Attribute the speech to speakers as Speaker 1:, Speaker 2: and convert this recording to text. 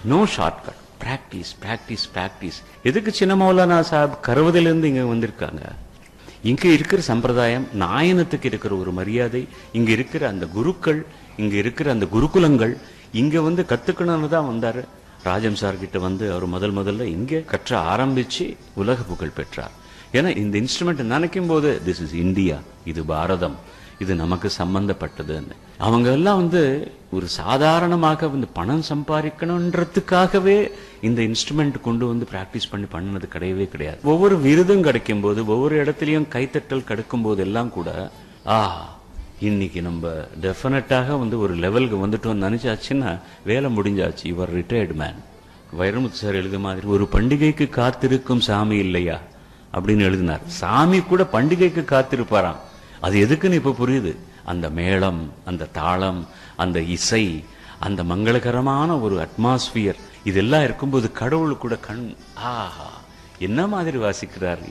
Speaker 1: no shortcut practice practice practice எதுக்கு சின்ன மௌலானா சாஹிப் கருவதிலிருந்து இங்க வந்திருக்காங்க இங்க இருக்கிற சம்பிரதாயம் நாயனத்துக்கு இருக்கிற ஒரு மரியாதை இங்க இருக்கிற அந்த குருக்கள் இங்க இருக்கிற அந்த குருகுலங்கள் இங்க வந்து கத்துக்கணும்னு தான் வந்தாரு ராஜம் சார் கிட்ட வந்து அவர் முதல் முதல்ல இங்க கற்ற ஆரம்பிச்சு உலக புகழ் பெற்றார் ஏன்னா இந்த இன்ஸ்ட்ருமெண்ட் நினைக்கும் போது திஸ் இஸ் இந்தியா இது பாரதம் இது நமக்கு சம்பந்தப்பட்டதுன்னு அவங்க எல்லாம் வந்து ஒரு சாதாரணமாக வந்து பணம் சம்பாதிக்கணுன்றதுக்காகவே இந்த இன்ஸ்ட்ருமெண்ட் கொண்டு வந்து பிராக்டிஸ் பண்ணி பண்ணது கிடையவே கிடையாது ஒவ்வொரு விருதும் கிடைக்கும் போது ஒவ்வொரு இடத்துலயும் கைத்தட்டல் கிடைக்கும் போது எல்லாம் கூட ஆ இன்னைக்கு நம்ம டெஃபினட்டாக வந்து ஒரு லெவலுக்கு வந்துட்டோம்னு நினைச்சாச்சுன்னா வேலை முடிஞ்சாச்சு இவர் ரிட்டையர்டு மேன் வைரமுத்து சார் எழுத மாதிரி ஒரு பண்டிகைக்கு காத்திருக்கும் சாமி இல்லையா அப்படின்னு எழுதினார் சாமி கூட பண்டிகைக்கு காத்திருப்பாராம் அது எதுக்குன்னு இப்ப புரியுது அந்த மேளம் அந்த தாளம் அந்த இசை அந்த மங்களகரமான ஒரு அட்மாஸ்பியர் இதெல்லாம் இருக்கும்போது கடவுள் கூட கண் ஆஹா என்ன மாதிரி வாசிக்கிறார்